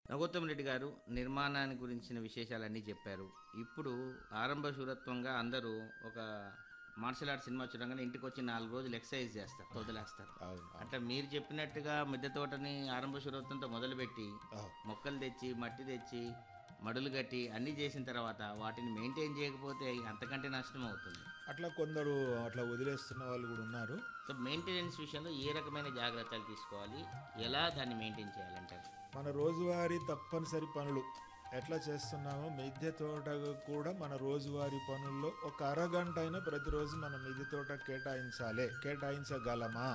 నగోత్తమ్ రెడ్డి గారు నిర్మాణాన్ని గురించిన విశేషాలన్నీ చెప్పారు ఇప్పుడు ఆరంభ శూరత్వంగా అందరూ ఒక మార్షల్ ఆర్ట్స్ సినిమా చూడగానే ఇంటికి వచ్చి నాలుగు రోజులు ఎక్సర్సైజ్ చేస్తారు వదిలేస్తారు అవును అట్లా మీరు చెప్పినట్టుగా మిద్దె తోటని ఆరంభ శూరత్వంతో మొదలుపెట్టి అవును. మొక్కలు తెచ్చి మట్టి తెచ్చి మడులు కట్టి అన్నీ చేసిన తర్వాత వాటిని మెయింటైన్ చేయకపోతే అంతకంటే నష్టం అవుతుంది అట్లా కొందరు అట్లా వదిలేస్తున్న వాళ్ళు కూడా ఉన్నారు సో మెయింటెనెన్స్ విషయంలో ఏ రకమైన జాగ్రత్తలు తీసుకోవాలి ఎలా దాన్ని మెయింటైన్ చేయాలంటారు మన రోజువారీ తప్పనిసరి పనులు ఎట్లా చేస్తున్నామో మిద్దె తోట కూడా మన రోజువారీ పనుల్లో ఒక అరగంట అయినా ప్రతిరోజు మన మిద్దె తోట కేటాయించాలి కేటాయించగలమా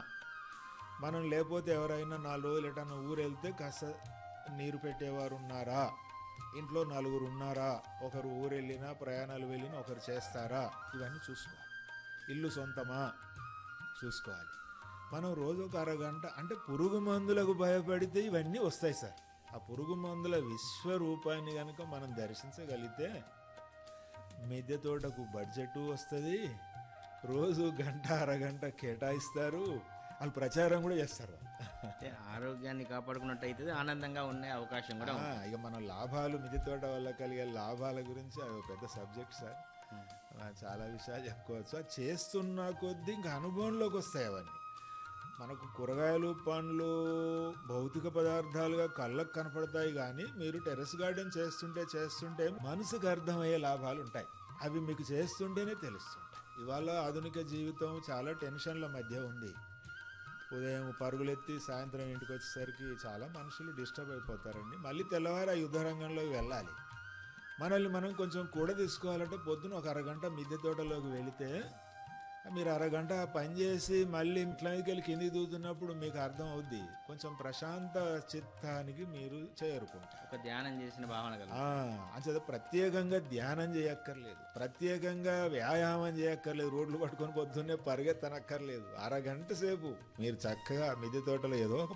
మనం లేకపోతే ఎవరైనా నాలుగు రోజులు ఎటన్నా ఊరు వెళ్తే కాస్త నీరు పెట్టేవారు ఉన్నారా ఇంట్లో నలుగురు ఉన్నారా ఒకరు ఊరు వెళ్ళినా ప్రయాణాలు వెళ్ళినా ఒకరు చేస్తారా ఇవన్నీ చూసుకోవాలి ఇల్లు సొంతమా చూసుకోవాలి మనం రోజు ఒక అరగంట అంటే పురుగు మందులకు భయపడితే ఇవన్నీ వస్తాయి సార్ ఆ పురుగు మందుల విశ్వరూపాన్ని కనుక మనం దర్శించగలిగితే మిద్దె తోటకు బడ్జెట్ వస్తుంది రోజు గంట అరగంట కేటాయిస్తారు వాళ్ళు ప్రచారం కూడా చేస్తారు అంటే ఆరోగ్యాన్ని కాపాడుకున్నట్టు అయితే ఆనందంగా ఉండే అవకాశం కూడా ఆ, ఇక మన లాభాలు మిద్దె తోట వల్ల కలిగే లాభాల గురించి అది ఒక పెద్ద సబ్జెక్ట్ సార్ ఆ, చాలా విషయాలు చెప్పుకోవచ్చు అది చేస్తున్న కొద్దీ ఇంకా అనుభవంలోకి వస్తాయి అవన్నీ మనకు కూరగాయలు పండ్లు భౌతిక పదార్థాలుగా కళ్ళకు కనపడతాయి కానీ మీరు టెర్రస్ గార్డెన్ చేస్తుంటే చేస్తుంటే మనసుకు అర్థమయ్యే లాభాలు ఉంటాయి అవి మీకు చేస్తుంటేనే తెలుస్తుంటాయి ఇవాళ ఆధునిక జీవితం చాలా టెన్షన్ల మధ్య ఉంది ఉదయం పరుగులెత్తి సాయంత్రం ఇంటికి వచ్చేసరికి చాలా మనుషులు డిస్టర్బ్ అయిపోతారండి మళ్ళీ తెల్లవారు ఆ యుద్ధ రంగంలోకి వెళ్ళాలి మనల్ని మనం కొంచెం కూడా తీసుకోవాలంటే పొద్దున ఒక అరగంట మిద్దె తోటలోకి వెళితే మీరు అరగంట పని చేసి మళ్ళీ ఇంట్లో మీదకి వెళ్ళి కిందికి దూతున్నప్పుడు మీకు అర్థం అవుద్ది కొంచెం ప్రశాంత చిత్తానికి మీరు చేరుకుంటారు ఒక ధ్యానం చేసిన భావన కలుగుతుంది ఆ, అంచేత ప్రత్యేకంగా ధ్యానం చేయక్కర్లేదు ప్రత్యేకంగా వ్యాయామం చేయక్కర్లేదు రోడ్లు పట్టుకొని పొద్దున్నే పరిగెత్తనక్కర్లేదు అరగంట సేపు మీరు చక్కగా మిద్దె తోటలో ఏదో ఒక